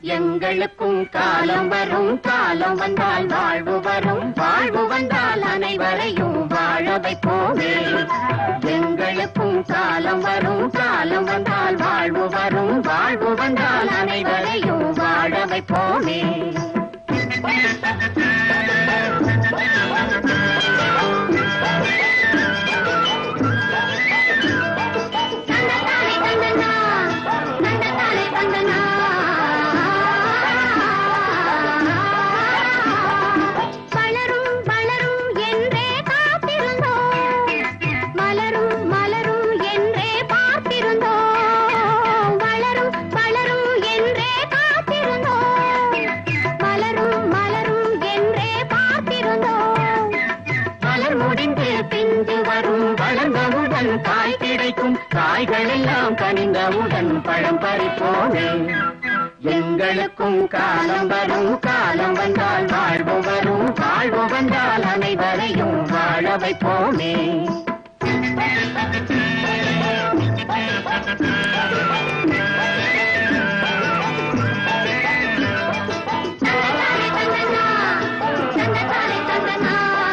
எங்களுக்கும் காலம் வரும் காலம் வந்தால் வாழ்வு வரும் வாழ்வு வந்தால் அனைவரையும் வாழ வைப்போமே எங்களுக்கும் காலம் வரும் காலம் வந்தால் வாழ்வு வரும் வாழ்வு வந்தால் அனைவரையும் வாழ வைப்போமே தந்தத்தாலே தந்தனா, தந்தத்தாலே தந்தனா. வளரும் வளரும் என்றே காத்திருந்தோம் மலரும் மலரும் என்றே பார்த்திருந்தோம் வளரும் வளரும் என்றே காத்திருந்தோம் மலரும் மலரும் என்றே பார்த்திருந்தோம் மலர் முடிந்து பிஞ்சு வரும் வளர்ந்தவுடன் காய் கிடைக்கும் காய்கள் எல்லாம் கனிந்தவுடன் பழம் பறிப்போமே எங்களுக்கும் காலம் வரும் காலம் வந்தால் வாழ்வு வரும் வாழ்வு வந்தால் அனைவரையும் வாழ வைப்போமே தந்தத்தாலே தந்தனா, தந்தத்தாலே தந்தனா.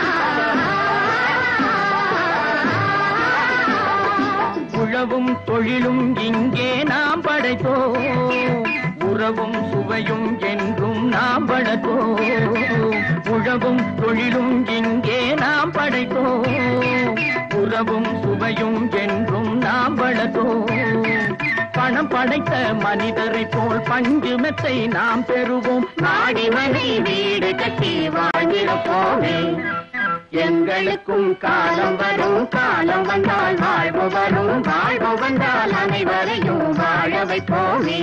உழவும் தொழிலும் இங்கே நாம் படைத்தோம் உறவும் சுவையும் என்றும் நாம் வளர்த்தோம் உழவும் தொழிலும் இங்கே நாம் படைத்தோம் உறவும் சுவையும் என்றும் நாம் வளர்த்தோம் பணம் படைத்த மனிதரை போல் பஞ்சு மெத்தை நாம் பெறுவோம் மாடி மனை வீடு கட்டி வாழ்ந்திருப்போமே எங்களுக்கும் காலம் வரும் காலம் வந்தால் வாழ்வு வரும் வாழ்வு வந்தால் அனைவரையும் வாழ வைப்போமே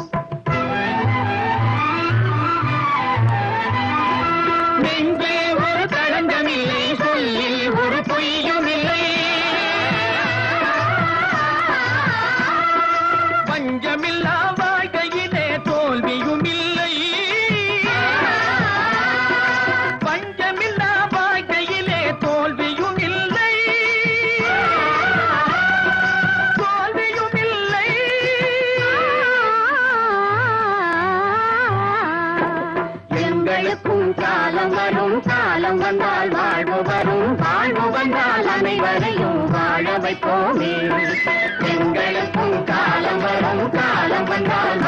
நெஞ்சே ஒரு களங்கமில்லை சொல்லில் ஒரு பொய்யும் இல்லை பஞ்சமில்லா வாழ்க்கையிலே தோல்வியும் இல்லை பஞ்சமில்லா வாழ்க்கையிலே தோல்வியும் இல்லை தோல்வியும் இல்லை எங்களுக்கும் காலம் வரும் காலம் வந்தால் வாழ்வு வரும் வாழ்வு வந்தால் அனைவரையும் வாழ வைப்போமே எங்களுக்கும் காலம் வரும் காலம் வந்தால்